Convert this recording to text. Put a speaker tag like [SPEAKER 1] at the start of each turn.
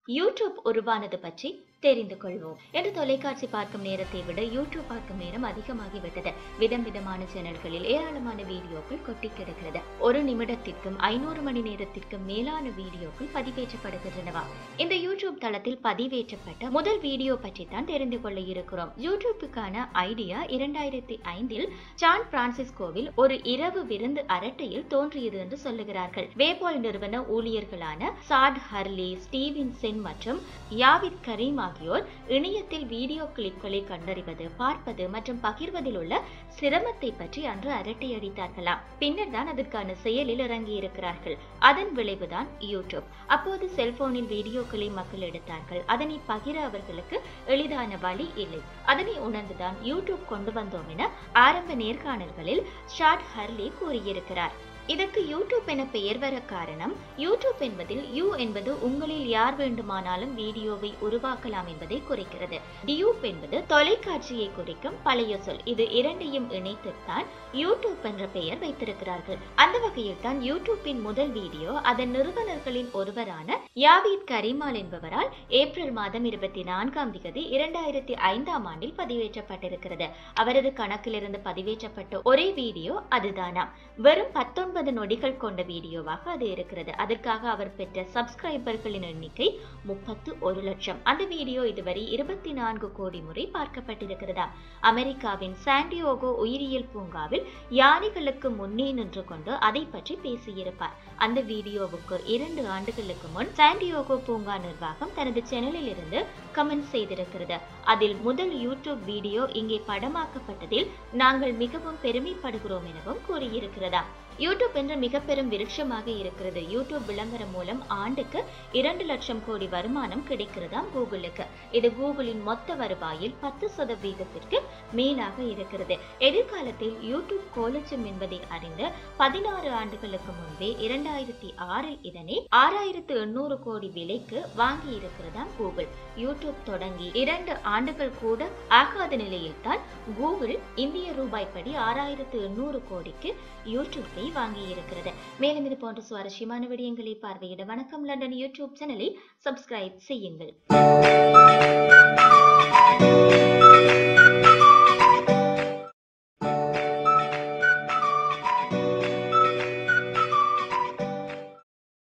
[SPEAKER 1] YouTube உருவானது பற்றி தெரிந்து கொள்வோம் என்று தொலைக்காட்சி பார்க்கும் நேரத்தை விட யூடியூப் பார்க்கும் நேரம் அதிகமாகிவிட்டது விதம் விதமான சேனல்களில் ஏராளமான வீடியோக்கள் கொட்டி கிடக்கிறது ஒரு நிமிடத்திற்கும் ஐநூறு மணி நேரத்திற்கும் மேலான வீடியோக்கள் பதிவேற்றப்படுகின்றனவா இந்த யூடியூப் தளத்தில் பதிவேற்றப்பட்ட முதல் வீடியோ பற்றி தான் தெரிந்து கொள்ள இருக்கிறோம் யூடியூப்புக்கான ஐடியா இரண்டாயிரத்தி ஐந்தில் சான் பிரான்சிஸ்கோவில் ஒரு இரவு விருந்து அரட்டையில் தோன்றியது என்று சொல்லுகிறார்கள் வேபால் நிறுவன ஊழியர்களான சாட் ஹர்லி ஸ்டீவின் சென் மற்றும் யாவித் கரீம் ஆகியோர் இணையத்தில் வீடியோ கிளிப்களை கண்டறிவது பார்ப்பது மற்றும் பகிர்வதில் உள்ள சிரமத்தை பற்றி அன்று அரட்டை அடித்தார்களாம் பின்னர் தான் அதற்கான செயலில் இறங்கி இருக்கிறார்கள் அதன் விளைவுதான் யூடியூப் அப்போது செல்போனில் வீடியோக்களை மக்கள் எடுத்தார்கள் அதனை பகிர அவர்களுக்கு எளிதான வழி இல்லை அதனை உணர்ந்துதான் யூடியூப் கொண்டு வந்தோம் என ஆரம்ப நேர்காணல்களில் ஷாட் ஹர்லி கூறியிருக்கிறார் இதற்கு யூடியூப் என பெயர் வர காரணம் யூடியூப் என்பதில் யூ என்பது உங்களில் யார் வேண்டுமானாலும் வீடியோவை உருவாக்கலாம் என்பதை குறிக்கிறது டியூப் என்பது தொலைக்காட்சியை குறிக்கும் பழைய சொல் இது இரண்டையும் இணைத்துத்தான் யூடியூப் என்ற பெயர் வைத்திருக்கிறார்கள் அந்த வகையில் தான் யூடியூப்பின் முதல் வீடியோ அதன் நிறுவனர்களின் ஒருவரான யாவீத் கரிமால் என்பவரால் ஏப்ரல் மாதம் இருபத்தி நான்காம் தேதி இரண்டாயிரத்தி ஐந்தாம் ஆண்டில் பதிவேற்றப்பட்டிருக்கிறது அவரது கணக்கிலிருந்து பதிவேற்றப்பட்ட ஒரே வீடியோ அதுதானாம் வெறும் பத்தொன்பது நொடிகள் கொண்ட வீடியோவாக அது இருக்கிறது அதற்காக அவர் பெற்ற சப்ஸ்கிரைபர்களின் எண்ணிக்கை முப்பத்து ஒரு லட்சம் அந்த வீடியோ இதுவரை இருபத்தி நான்கு கோடி முறை பார்க்கப்பட்டிருக்கிறதா அமெரிக்காவின் சாண்டியோகோ உயிரியல் பூங்காவில் யானைகளுக்கு முன்னே நின்று கொண்டு அதை பற்றி பேசியிருப்பார் அந்த வீடியோவுக்கு இரண்டு ஆண்டுகளுக்கு முன் சாண்டியோகோ பூங்கா நிர்வாகம் தனது சேனலில் இருந்து கமெண்ட் செய்திருக்கிறது அதில் முதல் யூடியூப் வீடியோ இங்கே படமாக்கப்பட்டதில் நாங்கள் மிகவும் பெருமைப்படுகிறோம் எனவும் கூறியிருக்கிறதா யூடியூப் என்ற மிக பெரும் விருட்சமாக இருக்கிறது யூடியூப் விளம்பரம் மூலம் ஆண்டுக்கு இரண்டு லட்சம் கோடி வருமானம் கிடைக்கிறதாம் கூகுளுக்கு இது கூகுளின் மொத்த வருவாயில் பத்து சதவீதத்திற்கு மேலாக இருக்கிறது எதிர்காலத்தில் யூடியூப் கோலச்சம் என்பதை அறிந்து பதினாறு ஆண்டுகளுக்கு முன்பே இரண்டாயிரத்தி ஆறில் இதனை ஆறாயிரத்து எண்ணூறு கோடி விலைக்கு வாங்கி இருக்கிறதாம் கூகுள் யூடியூப் தொடங்கி இரண்டு ஆண்டுகள் கூட ஆகாத நிலையில் தான் கூகுள் இந்திய ரூபாய் படி ஆறாயிரத்து எண்ணூறு கோடிக்கு யூடியூப்பை வாங்கி இருக்கிறது மேலும் இது போன்ற சுவாரஸ்யமான விடயங்களை பார்வையிட வணக்கம் லண்டன் யூடியூப் சேனலை சப்ஸ்கிரைப் செய்யுங்கள்